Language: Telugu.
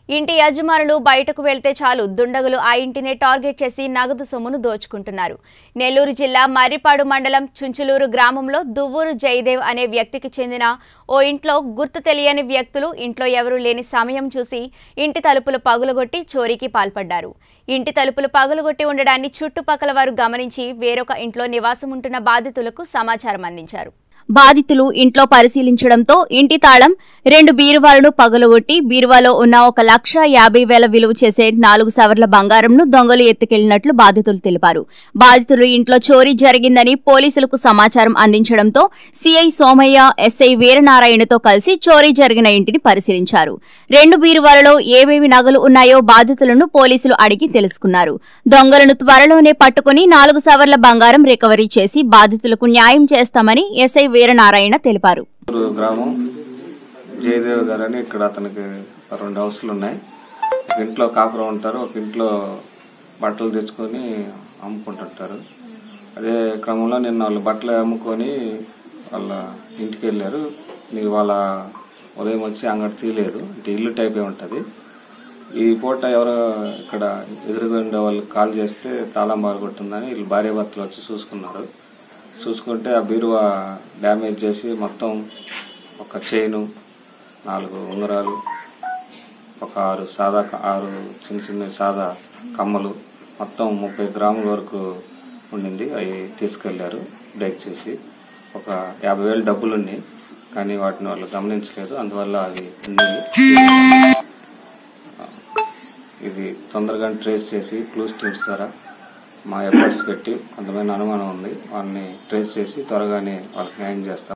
ఇంటి యజమానులు బయటకు వెళ్తే చాలు దుండగులు ఆ ఇంటినే టార్గెట్ చేసి నగదు సొమ్మును దోచుకుంటున్నారు నెల్లూరు జిల్లా మర్రిపాడు మండలం చుంచులూరు గ్రామంలో దువ్వూరు జయదేవ్ అనే వ్యక్తికి చెందిన ఓ ఇంట్లో గుర్తు తెలియని వ్యక్తులు ఇంట్లో ఎవరూ లేని సమయం చూసి ఇంటి తలుపులు పగులగొట్టి చోరీకి పాల్పడ్డారు ఇంటి తలుపులు పగులగొట్టి ఉండడాన్ని చుట్టుపక్కల వారు గమనించి వేరొక ఇంట్లో నివాసం ఉంటున్న బాధితులకు సమాచారం అందించారు బాధితులు ఇంట్లో పరిశీలించడంతో ఇంటి తాళం రెండు బీరువాలను పగలగొట్టి బీరువాలో ఉన్న ఒక లక్ష యాభై వేల విలువ చేసే నాలుగు సవర్ల బంగారంను దొంగలు ఎత్తుకెళ్లినట్లు బాధితులు తెలిపారు బాధితులు ఇంట్లో చోరీ జరిగిందని పోలీసులకు సమాచారం అందించడంతో సిఐ సోమయ్య ఎస్ఐ వీరనారాయణతో కలిసి చోరీ జరిగిన ఇంటిని పరిశీలించారు రెండు బీరువాలలో ఏవేవి నగలు ఉన్నాయో బాధితులను పోలీసులు అడిగి తెలుసుకున్నారు దొంగలను త్వరలోనే పట్టుకుని నాలుగు సవర్ల బంగారం రికవరీ చేసి బాధితులకు న్యాయం చేస్తామని ఎస్ఐ వీరనారాయణ తెలిపారు ఊరు గ్రామం జయదేవ్ గారు అని ఇక్కడ అతనికి రెండు హౌస్లు ఉన్నాయి ఒక ఇంట్లో కాపురం ఉంటారు ఒక ఇంట్లో బట్టలు తెచ్చుకొని అమ్ముకుంటుంటారు అదే క్రమంలో నిన్న వాళ్ళు బట్టలు అమ్ముకొని వాళ్ళ ఇంటికి వెళ్ళారు నీ వాళ్ళ ఉదయం వచ్చి అంగడి తీయలేదు అంటే ఇల్లు టైపే ఉంటుంది ఈ పూట ఎవరో ఇక్కడ ఎదురుగా ఉండే వాళ్ళు కాల్ చేస్తే తాళం బాగొట్టిందని వీళ్ళు భార్య భర్తలు వచ్చి చూసుకున్నారు చూసుకుంటే ఆ బీరువా డ్యామేజ్ చేసి మొత్తం ఒక చైను నాలుగు ఉంగరాలు ఒక ఆరు సాదా క- ఆరు చిన్న చిన్న సాదా కమ్మలు మొత్తం ముప్పై గ్రాముల వరకు ఉండింది అవి తీసుకెళ్లారు బ్రేక్ చేసి ఒక యాభై వేలు డబ్బులు ఉన్నాయి కానీ వాటిని వాళ్ళు గమనించలేదు అందువల్ల అవి ఉన్నాయి ఇది తొందరగా ట్రేస్ చేసి క్లూస్ టీమ్స్ ద్వారా మా ఎఫర్ట్స్ పెట్టి కొంతమంది అనుమానం ఉంది వాళ్ళని ట్రేస్ చేసి త్వరగానే వాళ్ళకి న్యాయం చేస్తాం